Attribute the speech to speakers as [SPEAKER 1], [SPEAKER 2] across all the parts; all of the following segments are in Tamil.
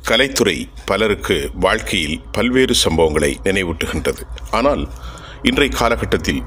[SPEAKER 1] கலைத்துறை பலருக்கு வாழ்க்கையில் பல்வேறு சம்பவங்களை நினைவூட்டுகின்றது ஆனால் இன்றைய காலகட்டத்தில்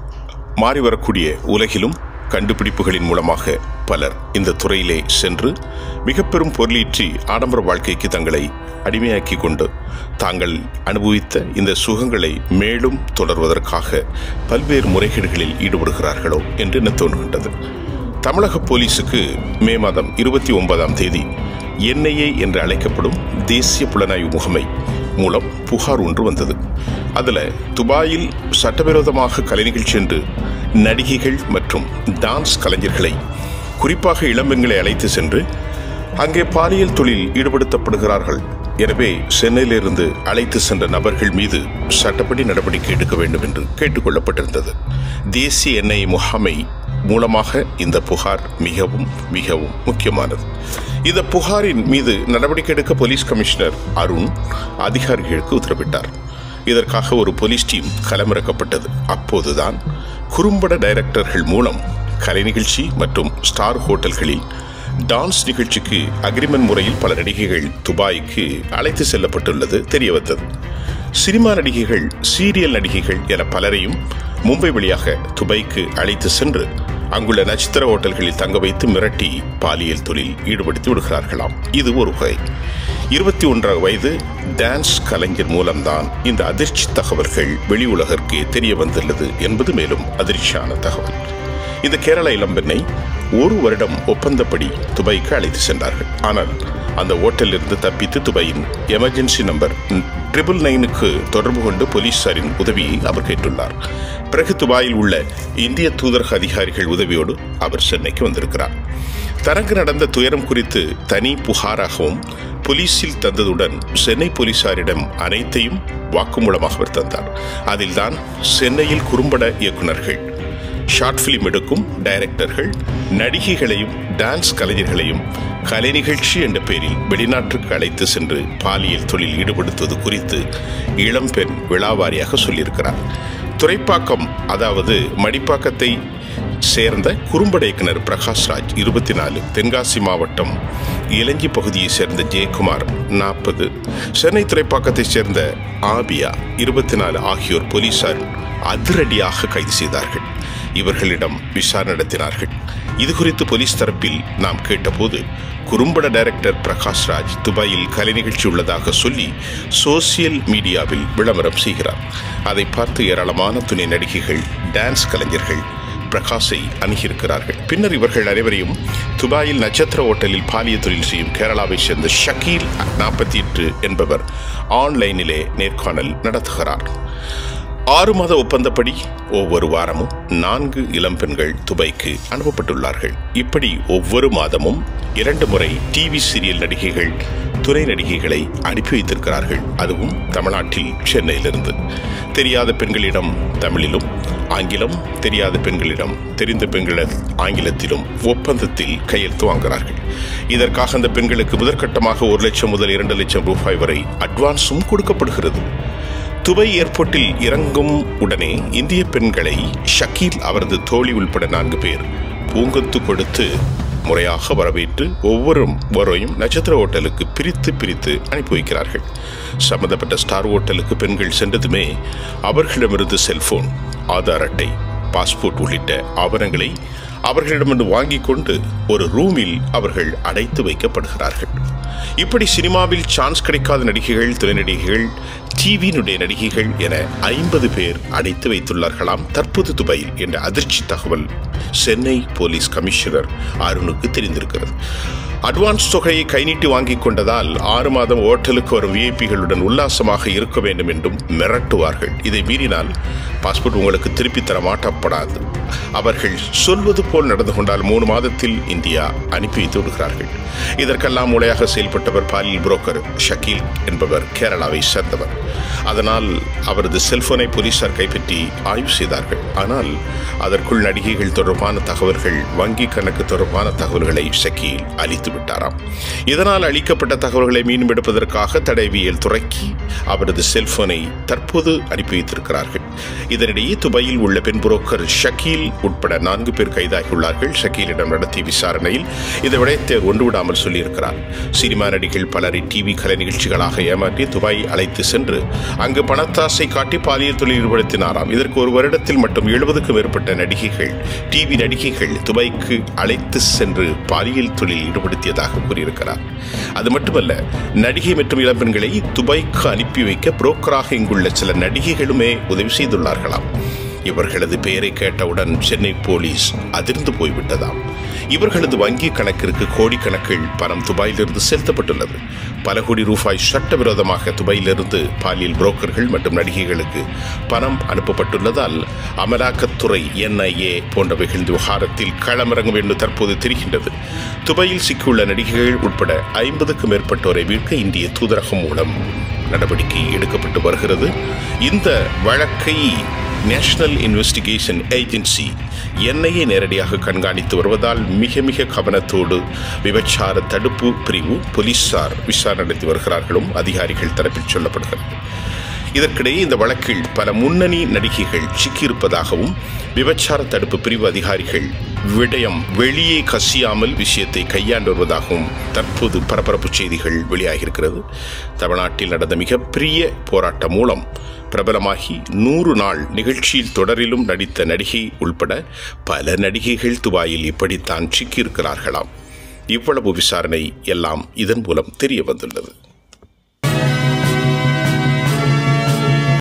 [SPEAKER 1] மாறி வரக்கூடிய உலகிலும் கண்டுபிடிப்புகளின் மூலமாக பலர் இந்த துறையிலே சென்று மிக பெரும் பொருளீற்றி ஆடம்பர வாழ்க்கைக்கு தங்களை அடிமையாக்கி கொண்டு தாங்கள் அனுபவித்த இந்த சுகங்களை மேலும் தொடர்வதற்காக பல்வேறு முறைகேடுகளில் ஈடுபடுகிறார்களோ என்று எண்ண தோன்றுகின்றது தமிழக போலீசுக்கு மே மாதம் இருபத்தி ஒன்பதாம் தேதி என்ஐஏ என்று அழைக்கப்படும் தேசிய புலனாய்வு முகமை மூலம் புகார் ஒன்று வந்தது அதில் துபாயில் சட்டவிரோதமாக கலை நிகழ்ச்சி என்று நடிகைகள் மற்றும் டான்ஸ் கலைஞர்களை குறிப்பாக இளம்பெண்களை அழைத்து சென்று அங்கே பாலியல் தொழில் ஈடுபடுத்தப்படுகிறார்கள் எனவே சென்னையிலிருந்து அழைத்து சென்ற நபர்கள் மீது சட்டப்படி நடவடிக்கை எடுக்க வேண்டும் என்று கேட்டுக்கொள்ளப்பட்டிருந்தது தேசிய எண்ணெய் முகாமை மூலமாக இந்த புகார் மிகவும் மிகவும் முக்கியமானது இந்த புகாரின் மீது நடவடிக்கை எடுக்க போலீஸ் கமிஷனர் அருண் அதிகாரிகளுக்கு உத்தரவிட்டார் இதற்காக ஒரு போலீஸ் டீம் களமிறக்கப்பட்டது அப்போதுதான் குறும்பட டைரக்டர்கள் மூலம் கலை நிகழ்ச்சி மற்றும் ஸ்டார் ஹோட்டல்களில் டான்ஸ் நிகழ்ச்சிக்கு அக்ரிமெண்ட் முறையில் பல நடிகைகள் துபாய்க்கு அழைத்து செல்லப்பட்டுள்ளது தெரிய வந்தது சினிமா நடிகைகள் சீரியல் நடிகைகள் என பலரையும் மும்பை வழியாக துபாய்க்கு அழைத்து சென்று அங்குள்ள நட்சத்திர ஹோட்டல்களில் தங்க வைத்து மிரட்டி பாலியல் தொழில் ஈடுபடுத்தி விடுகிறார்களாம் இது ஒரு வகை இருபத்தி ஒன்றாம் வயது டான்ஸ் கலைஞர் மூலம்தான் இந்த அதிர்ச்சி தகவல்கள் வெளி உலகிற்கு தெரிய வந்துள்ளது என்பது மேலும் அதிர்ச்சியான தகவல் இந்த கேரள இளம்பெண்ணை ஒரு வருடம் ஒப்பந்தப்படி துபாய்க்கு அழைத்து சென்றார்கள் ஆனால் அந்த ஓட்டலிருந்து தப்பித்து துபாயின் எமர்ஜென்சி நம்பர் ட்ரிபிள் நைனுக்கு தொடர்பு கொண்டு போலீசாரின் உதவியை அவர் கேட்டுள்ளார் பிறகு துபாயில் உள்ள இந்திய தூதரக அதிகாரிகள் உதவியோடு அவர் சென்னைக்கு வந்திருக்கிறார் தனக்கு நடந்த துயரம் குறித்து தனி புகாராகவும் போலீசில் தந்ததுடன் சென்னை போலீசாரிடம் அனைத்தையும் வாக்குமூலமாக அவர் தந்தார் அதில்தான் சென்னையில் குறும்பட இயக்குநர்கள் ஷார்ட் பிலிம் எடுக்கும் டைரக்டர்கள் நடிகைகளையும் டான்ஸ் கலைஞர்களையும் கலை நிகழ்ச்சி என்ற பெயரில் வெளிநாட்டுக்கு அழைத்து சென்று பாலியல் தொழில் ஈடுபடுத்துவது குறித்து இளம்பெண் விழாவாரியாக சொல்லியிருக்கிறார் துறைப்பாக்கம் அதாவது மடிப்பாக்கத்தை சேர்ந்த குறும்பட இயக்குனர் பிரகாஷ்ராஜ் இருபத்தி நாலு தென்காசி மாவட்டம் இலங்கி பகுதியைச் சேர்ந்த ஜெயக்குமார் நாற்பது சென்னை துறைப்பாக்கத்தைச் சேர்ந்த ஆபியா இருபத்தி நாலு ஆகியோர் போலீசார் அதிரடியாக கைது செய்தார்கள் இவர்களிடம் விசாரணை நடத்தினார்கள் இது குறித்து போலீஸ் தரப்பில் நாம் கேட்டபோது குறும்பட டைரக்டர் பிரகாஷ்ராஜ் துபாயில் கலை நிகழ்ச்சி உள்ளதாக சொல்லி சோசியல் மீடியாவில் விளம்பரம் செய்கிறார் அதை பார்த்து ஏராளமான துணை நடிகைகள் டான்ஸ் கலைஞர்கள் பிரகாஷை அணுகியிருக்கிறார்கள் பின்னர் இவர்கள் அனைவரையும் துபாயில் நட்சத்திர ஓட்டலில் பாலிய தொழில் செய்யும் கேரளாவை சேர்ந்த ஷக்கீல் நாற்பத்தி எட்டு என்பவர் ஆன்லைனிலே நேர்காணல் நடத்துகிறார் ஆறு மாத ஒப்பந்தப்படி ஒவ்வொரு வாரமும் நான்கு இளம்பெண்கள் துபாய்க்கு அனுப்பப்பட்டுள்ளார்கள் இப்படி ஒவ்வொரு மாதமும் இரண்டு முறை டிவி சீரியல் நடிகைகள் துணை நடிகைகளை அனுப்பி வைத்திருக்கிறார்கள் அதுவும் தமிழ்நாட்டில் சென்னையிலிருந்து தெரியாத பெண்களிடம் தமிழிலும் ஆங்கிலம் தெரியாத பெண்களிடம் தெரிந்த பெண்களிடம் ஆங்கிலத்திலும் ஒப்பந்தத்தில் கையெழுத்து வாங்குகிறார்கள் இதற்காக அந்த பெண்களுக்கு முதற்கட்டமாக ஒரு லட்சம் முதல் இரண்டு லட்சம் ரூபாய் வரை அட்வான்ஸும் கொடுக்கப்படுகிறது துபை ஏர்போர்ட்டில் இறங்கும் உடனே இந்திய பெண்களை ஷக்கீல் அவரது தோழி உள்பட நான்கு பேர் பூங்கொத்து கொடுத்து முறையாக வரவேற்று ஒவ்வொரு வரையும் நட்சத்திர ஹோட்டலுக்கு பிரித்து பிரித்து அனுப்பி வைக்கிறார்கள் சம்பந்தப்பட்ட ஸ்டார் ஹோட்டலுக்கு பெண்கள் சென்றதுமே அவர்களிடமிருந்து செல்போன் ஆதார் அட்டை பாஸ்போர்ட் உள்ளிட்ட ஆவணங்களை அவர்களிடமிருந்து வாங்கிக் கொண்டு ஒரு ரூமில் அவர்கள் அடைத்து வைக்கப்படுகிறார்கள் இப்படி சினிமாவில் சான்ஸ் கிடைக்காத நடிகைகள் துணை நடிகைகள் டிவியினுடைய நடிகைகள் என ஐம்பது பேர் அடைத்து வைத்துள்ளார்களாம் தற்போது துபாயில் என்ற அதிர்ச்சி தகவல் சென்னை போலீஸ் கமிஷனர் அருணுக்கு தெரிந்திருக்கிறது அட்வான்ஸ் தொகையை கை நீட்டி வாங்கிக் கொண்டதால் ஆறு மாதம் ஓட்டலுக்கு வரும் விஐபிகளுடன் உல்லாசமாக இருக்க வேண்டும் என்றும் மிரட்டுவார்கள் இதை மீறினால் பாஸ்போர்ட் உங்களுக்கு திருப்பி தர மாட்டப்படாது அவர்கள் சொல்வது போல் நடந்து கொண்டால் மூணு மாதத்தில் இந்தியா அனுப்பி வைத்து விடுகிறார்கள் இதற்கெல்லாம் மூளையாக செயல்பட்டவர் பாலியல் புரோக்கர் ஷக்கீல் என்பவர் கேரளாவை சேர்ந்தவர் அதனால் அவரது செல்போனை போலீசார் கைப்பற்றி ஆய்வு செய்தார்கள் ஆனால் அதற்குள் நடிகைகள் தொடர்பான தகவல்கள் வங்கி கணக்கு தொடர்பான தகவல்களை ஷக்கீல் அளித்து விட்டாராம் இதனால் அளிக்கப்பட்ட தகவல்களை மீண்டும் எடுப்பதற்காக தடவியல் துறைக்கு அவரது செல்போனை தற்போது அனுப்பி வைத்திருக்கிறார்கள் இதனிடையே துபாயில் உள்ள பெண் புரோக்கர் ஷக்கீல் உட்பட நான்கு பேர் கைதாகியுள்ளார்கள் ஷக்கீலிடம் நடத்திய விசாரணையில் இந்த விடயத்தை ஒன்றுவிடாமல் சொல்லியிருக்கிறார் சினிமா நடிகள் பலரை டிவி கலை நிகழ்ச்சிகளாக ஏமாற்றி துபாய் அழைத்து சென்று அங்கு பணத்தாசை காட்டி பாலியல் தொழில் ஈடுபடுத்தினாராம் இதற்கு ஒரு வருடத்தில் மட்டும் எழுபதுக்கும் மேற்பட்ட நடிகைகள் டிவி நடிகைகள் துபாய்க்கு அழைத்து சென்று பாலியல் தொழில் ஈடுபடுத்தியதாக கூறியிருக்கிறார் அது மட்டுமல்ல நடிகை மற்றும் இளம்பெண்களை துபாய்க்கு அனுப்பி வைக்க புரோக்கராக இங்குள்ள சில நடிகைகளுமே உதவி செய்துள்ளார்களாம் இவர்களது பெயரை கேட்டவுடன் சென்னை போலீஸ் அதிர்ந்து போய்விட்டதாம் இவர்களது வங்கி கணக்கிற்கு கோடிக்கணக்கில் பணம் துபாயிலிருந்து செலுத்தப்பட்டுள்ளது பல கோடி ரூபாய் சட்டவிரோதமாக துபாயிலிருந்து பாலியல் புரோக்கர்கள் மற்றும் நடிகைகளுக்கு பணம் அனுப்பப்பட்டுள்ளதால் அமலாக்கத்துறை என்ஐஏ போன்றவைகள் இந்த விவகாரத்தில் களமிறங்கும் என்று தற்போது தெரிகின்றது துபாயில் சிக்கியுள்ள நடிகைகள் உட்பட ஐம்பதுக்கும் மேற்பட்டோரை மீட்க இந்திய தூதரகம் மூலம் நடவடிக்கை எடுக்கப்பட்டு வருகிறது இந்த வழக்கை நேஷனல் இன்வெஸ்டிகேஷன் ஏஜென்சி என்ஐஏ நேரடியாக கண்காணித்து வருவதால் மிக மிக கவனத்தோடு விபச்சார தடுப்பு பிரிவு போலீசார் விசாரணை நடத்தி வருகிறார்களும் அதிகாரிகள் தரப்பில் சொல்லப்படுகிறது இதற்கிடையே இந்த வழக்கில் பல முன்னணி நடிகைகள் சிக்கியிருப்பதாகவும் விபச்சார தடுப்பு பிரிவு அதிகாரிகள் விடயம் வெளியே கசியாமல் விஷயத்தை கையாண்டு வருவதாகவும் தற்போது பரபரப்பு செய்திகள் வெளியாகியிருக்கிறது தமிழ்நாட்டில் நடந்த மிகப்பெரிய போராட்டம் மூலம் பிரபலமாகி நூறு நாள் நிகழ்ச்சியில் தொடரிலும் நடித்த நடிகை உள்பட பல நடிகைகள் துபாயில் இப்படித்தான் சிக்கியிருக்கிறார்களாம் இவ்வளவு விசாரணை எல்லாம் இதன் மூலம் தெரிய வந்துள்ளது